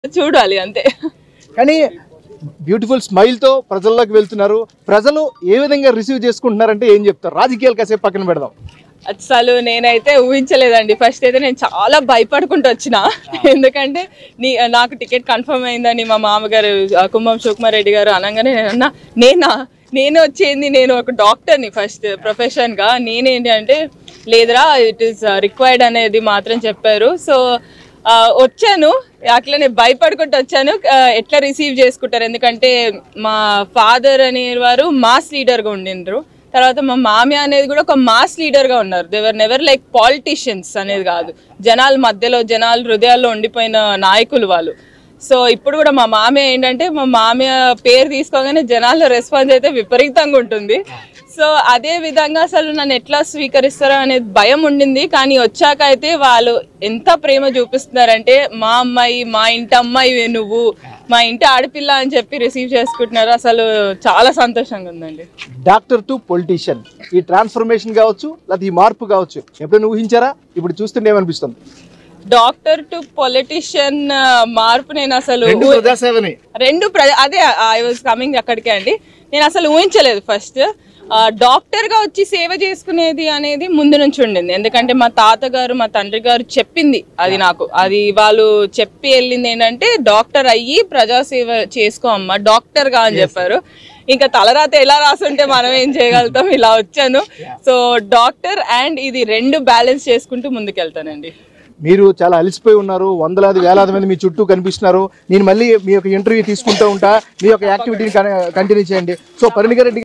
చూడాలి అంతే కానీ బ్యూటిఫుల్ స్మైల్తో ప్రజల్లోకి వెళ్తున్నారు ప్రజలు ఏ విధంగా రిసీవ్ చేసుకుంటున్నారంటే ఏం చెప్తారు రాజకీయాలు కాసేపు పక్కన పెడదాం అసలు నేనైతే ఊహించలేదండి ఫస్ట్ అయితే నేను చాలా భయపడుకుంటూ వచ్చిన ఎందుకంటే నీ నాకు టికెట్ కన్ఫర్మ్ అయిందని మా మామగారు ఆ, కుంభం సుకుమార్ రెడ్డి గారు అనగానే నేను అన్నా నేనా నేను వచ్చేది నేను ఒక డాక్టర్ని ఫస్ట్ ప్రొఫెషన్గా నేనేంటి అంటే లేదురా ఇట్ ఈస్ రిక్వైర్డ్ అనేది మాత్రం చెప్పారు సో ఆ, వచ్చాను అట్లనే భయపడుకుంటూ వచ్చాను ఆ, ఎట్లా రిసీవ్ చేసుకుంటారు ఎందుకంటే మా ఫాదర్ అనేవారు మాస్ లీడర్గా ఉండిండ్రు తర్వాత మా మామయ్య అనేది కూడా ఒక మాస్ లీడర్గా ఉన్నారు దేవర్ నెవర్ లైక్ పాలిటీషియన్స్ అనేది కాదు జనాల మధ్యలో జనాల హృదయాల్లో ఉండిపోయిన నాయకులు వాళ్ళు సో ఇప్పుడు కూడా మా మామయ్య ఏంటంటే మా మామయ్య పేరు తీసుకోగానే జనాల రెస్పాన్స్ అయితే విపరీతంగా ఉంటుంది సో అదే విధంగా అసలు నన్ను ఎట్లా స్వీకరిస్తారో అనేది భయం ఉండింది కానీ వచ్చాక అయితే వాళ్ళు ఎంత ప్రేమ చూపిస్తున్నారంటే మా అమ్మాయి మా ఇంటి అమ్మాయి నువ్వు మా ఇంటి ఆడపిల్ల అని చెప్పి రిసీవ్ చేసుకుంటున్నారు అసలు చాలా సంతోషంగా ఉందండి డాక్టర్ టు పొలిటీషియన్ ఈ ట్రాన్స్ఫర్మేషన్ కావచ్చు లేకపోతే ఈ మార్పు కావచ్చు ఎప్పుడైనా ఊహించారా ఇప్పుడు చూస్తుంటే ఏమనిపిస్తుంది డాక్టర్ టు పొలిటీషియన్ మార్పు నేను అసలు రెండు ప్రజాసేవని రెండు ప్ర అదే ఐ వాజ్ కమింగ్ అక్కడికే అండి నేను అసలు ఊహించలేదు ఫస్ట్ డాక్టర్ గా వచ్చి సేవ చేసుకునేది అనేది ముందు నుంచి ఉండింది ఎందుకంటే మా తాతగారు మా తండ్రి గారు చెప్పింది అది నాకు అది వాళ్ళు చెప్పి వెళ్ళింది ఏంటంటే డాక్టర్ అయ్యి ప్రజాసేవ చేసుకో అమ్మ డాక్టర్ గా అని చెప్పారు ఇంకా తలరాత ఎలా రాసుంటే మనం ఏం చేయగలుగుతాం ఇలా వచ్చాను సో డాక్టర్ అండ్ ఇది రెండు బ్యాలెన్స్ చేసుకుంటూ ముందుకెళ్తానండి మీరు చాలా అలసిపోయి ఉన్నారు వందలాది వేలాది మంది మీ చుట్టూ కనిపిస్తున్నారు నేను మళ్ళీ మీ యొక్క ఇంటర్వ్యూ తీసుకుంటూ ఉంటా మీ యొక్క యాక్టివిటీని కంటిన్యూ చేయండి సో పరిణిగారెడ్డి